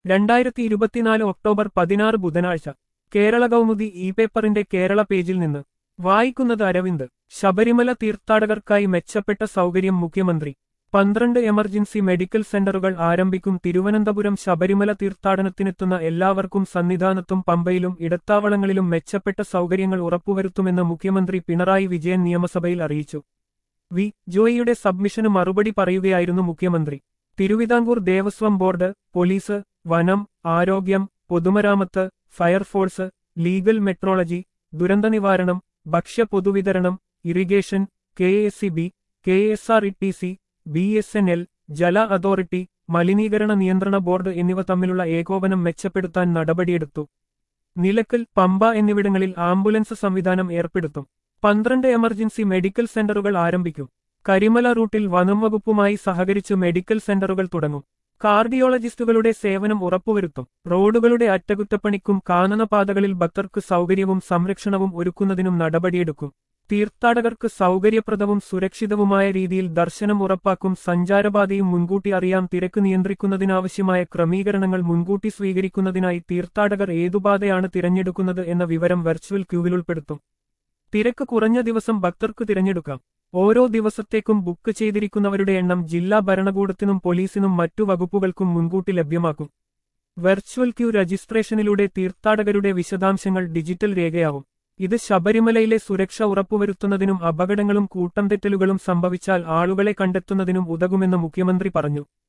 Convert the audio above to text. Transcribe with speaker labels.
Speaker 1: രണ്ടായിരത്തി ഇരുപത്തിനാല് ഒക്ടോബർ പതിനാറ് ബുധനാഴ്ച കേരള കൗമുദി ഇ പേപ്പറിന്റെ കേരള പേജിൽ നിന്ന് വായിക്കുന്നത് അരവിന്ദ് ശബരിമല തീർത്ഥാടകർക്കായി മെച്ചപ്പെട്ട സൗകര്യം മുഖ്യമന്ത്രി പന്ത്രണ്ട് എമർജൻസി മെഡിക്കൽ സെന്ററുകൾ ആരംഭിക്കും തിരുവനന്തപുരം ശബരിമല തീർത്ഥാടനത്തിനെത്തുന്ന എല്ലാവർക്കും സന്നിധാനത്തും പമ്പയിലും ഇടത്താവളങ്ങളിലും മെച്ചപ്പെട്ട സൗകര്യങ്ങൾ ഉറപ്പുവരുത്തുമെന്ന് മുഖ്യമന്ത്രി പിണറായി വിജയൻ നിയമസഭയിൽ അറിയിച്ചു വി ജോയിയുടെ സബ്മിഷന് മറുപടി പറയുകയായിരുന്നു മുഖ്യമന്ത്രി തിരുവിതാംകൂർ ദേവസ്വം ബോർഡ് പോലീസ് വനം ആരോഗ്യം പൊതുമരാമത്ത് ഫയർഫോഴ്സ് ലീഗൽ മെട്രോളജി ദുരന്തനിവാരണം ഭക്ഷ്യ പൊതുവിതരണം irrigation K S C B K S R T C B S N L എൽ ജല അതോറിറ്റി മലിനീകരണ നിയന്ത്രണ ബോർഡ് എന്നിവ തമ്മിലുള്ള ഏകോപനം മെച്ചപ്പെടുത്താൻ നടപടിയെടുത്തു നിലക്കൽ പമ്പ എന്നിവിടങ്ങളിൽ ആംബുലൻസ് സംവിധാനം ഏർപ്പെടുത്തും പന്ത്രണ്ട് എമർജൻസി മെഡിക്കൽ സെന്ററുകൾ ആരംഭിക്കും കരിമല റൂട്ടിൽ വനം വകുപ്പുമായി സഹകരിച്ച് മെഡിക്കൽ സെന്ററുകൾ തുടങ്ങും കാർഡിയോളജിസ്റ്റുകളുടെ സേവനം ഉറപ്പുവരുത്തും റോഡുകളുടെ അറ്റകുറ്റപ്പണിക്കും കാനനപാതകളിൽ ഭക്തർക്ക് സൗകര്യവും സംരക്ഷണവും ഒരുക്കുന്നതിനും നടപടിയെടുക്കും തീർത്ഥാടകർക്ക് സൗകര്യപ്രദവും സുരക്ഷിതവുമായ രീതിയിൽ ദർശനം ഉറപ്പാക്കും സഞ്ചാരപാതയും മുൻകൂട്ടി അറിയാം തിരക്ക് നിയന്ത്രിക്കുന്നതിനാവശ്യമായ ക്രമീകരണങ്ങൾ മുൻകൂട്ടി സ്വീകരിക്കുന്നതിനായി തീർത്ഥാടകർ ഏതുപാതയാണ് തിരഞ്ഞെടുക്കുന്നത് എന്ന വിവരം വെർച്വൽ ക്യൂവിൽ ഉൾപ്പെടുത്തും തിരക്ക് കുറഞ്ഞ ദിവസം ഭക്തർക്ക് തിരഞ്ഞെടുക്കാം ഓരോ ദിവസത്തേക്കും ബുക്ക് ചെയ്തിരിക്കുന്നവരുടെ എണ്ണം ജില്ലാ ഭരണകൂടത്തിനും പോലീസിനും മറ്റു വകുപ്പുകൾക്കും മുൻകൂട്ടി ലഭ്യമാക്കും വെർച്വൽ ക്യൂ രജിസ്ട്രേഷനിലൂടെ തീർത്ഥാടകരുടെ വിശദാംശങ്ങൾ ഡിജിറ്റൽ രേഖയാവും ഇത് ശബരിമലയിലെ സുരക്ഷ ഉറപ്പുവരുത്തുന്നതിനും അപകടങ്ങളും കൂട്ടം തെറ്റലുകളും സംഭവിച്ചാൽ ആളുകളെ കണ്ടെത്തുന്നതിനും ഉതകുമെന്ന് മുഖ്യമന്ത്രി പറഞ്ഞു